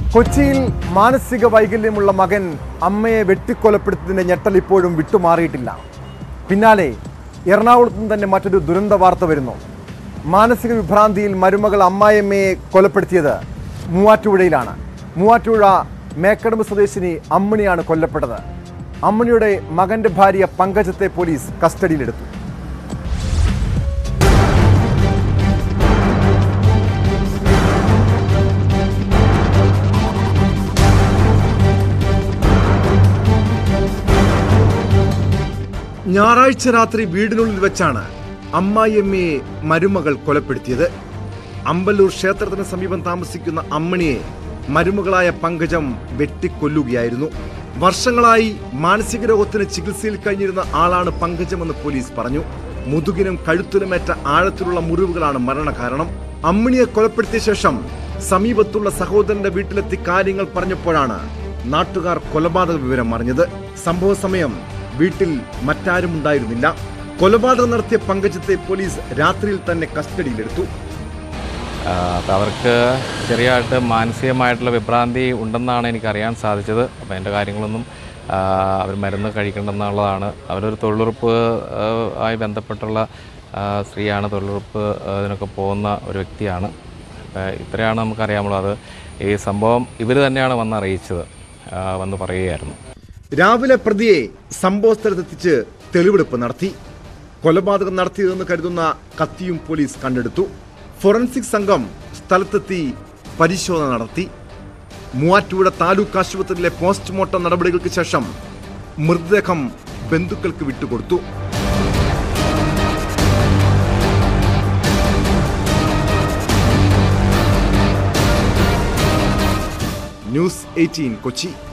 കൊച്ചിയിൽ മാനസിക വൈകല്യമുള്ള മകൻ അമ്മയെ വെട്ടിക്കൊലപ്പെടുത്തിയതിന്റെ ഞെട്ടൽ ഇപ്പോഴും വിട്ടുമാറിയിട്ടില്ല പിന്നാലെ എറണാകുളത്ത് നിന്ന് തന്നെ മറ്റൊരു ദുരന്ത വാർത്ത വരുന്നു മാനസിക വിഭ്രാന്തിയിൽ മരുമകൾ അമ്മായിയമ്മയെ കൊലപ്പെടുത്തിയത് മൂവാറ്റുപുഴയിലാണ് മൂവാറ്റുപുഴ മേക്കടമ്പ് സ്വദേശിനി അമ്മിണിയാണ് കൊല്ലപ്പെട്ടത് അമ്മിണിയുടെ മകന്റെ ഭാര്യ പങ്കജത്തെ പോലീസ് കസ്റ്റഡിയിലെടുത്തു ഞായറാഴ്ച രാത്രി വീടിനുള്ളിൽ വെച്ചാണ് അമ്മായിയമ്മയെ മരുമകൾ കൊലപ്പെടുത്തിയത് അമ്പലൂർ ക്ഷേത്രത്തിന് സമീപം താമസിക്കുന്ന അമ്മണിയെ മരുമകളായ പങ്കജം വെട്ടിക്കൊല്ലുകയായിരുന്നു വർഷങ്ങളായി മാനസിക രോഗത്തിന് ചികിത്സയിൽ കഴിഞ്ഞിരുന്ന ആളാണ് പങ്കജമെന്ന് പോലീസ് പറഞ്ഞു മുതുകിനും കഴുത്തിലുമേറ്റ ആഴത്തിലുള്ള മുറിവുകളാണ് മരണകാരണം അമ്മിണിയെ കൊലപ്പെടുത്തിയ ശേഷം സമീപത്തുള്ള സഹോദരന്റെ വീട്ടിലെത്തി കാര്യങ്ങൾ പറഞ്ഞപ്പോഴാണ് നാട്ടുകാർ കൊലപാതക വിവരം അറിഞ്ഞത് സംഭവ സമയം വീട്ടിൽ മറ്റാരും ഉണ്ടായിരുന്നില്ല കൊലപാതകം നടത്തിയ പങ്കജത്തെ പോലീസ് രാത്രിയിൽ തന്നെ കസ്റ്റഡിയിലെടുത്തു ആ, അപ്പോൾ അവർക്ക് ചെറിയതായിട്ട് മാനസികമായിട്ടുള്ള വിഭ്രാന്തി ഉണ്ടെന്നാണ് എനിക്കറിയാൻ സാധിച്ചത് അപ്പോൾ എൻ്റെ കാര്യങ്ങളൊന്നും ആ, അവർ മരുന്ന് കഴിക്കേണ്ടെന്നുള്ളതാണ് അവരൊരു തൊഴിലുറപ്പ് ആ, ആയി ബന്ധപ്പെട്ടുള്ള ആ, സ്ത്രീയാണ് തൊഴിലുറപ്പ് ആ, ഇതിനൊക്കെ പോകുന്ന ഒരു വ്യക്തിയാണ് അപ്പോൾ ഇത്രയാണ് നമുക്കറിയാമുള്ളത് അത് ഈ സംഭവം ഇവർ തന്നെയാണ് വന്ന് അറിയിച്ചത് ആ, വന്ന് പറയുകയായിരുന്നു രാവിലെ പ്രതിയെ സംഭവ സ്ഥലത്തെത്തിച്ച് തെളിവെടുപ്പ് നടത്തി കൊലപാതകം നടത്തിയതെന്ന് കരുതുന്ന കത്തിയും പോലീസ് കണ്ടെടുത്തു ഫോറൻസിക് സംഘം സ്ഥലത്തെത്തി പരിശോധന നടത്തി മൂവാറ്റുപുഴ താലൂക്ക് ആശുപത്രിയിലെ പോസ്റ്റ്മോർട്ടം നടപടികൾക്ക് ശേഷം മൃതദേഹം ബന്ധുക്കൾക്ക് വിട്ടുകൊടുത്തു ന്യൂസ് എയ്റ്റീൻ കൊച്ചി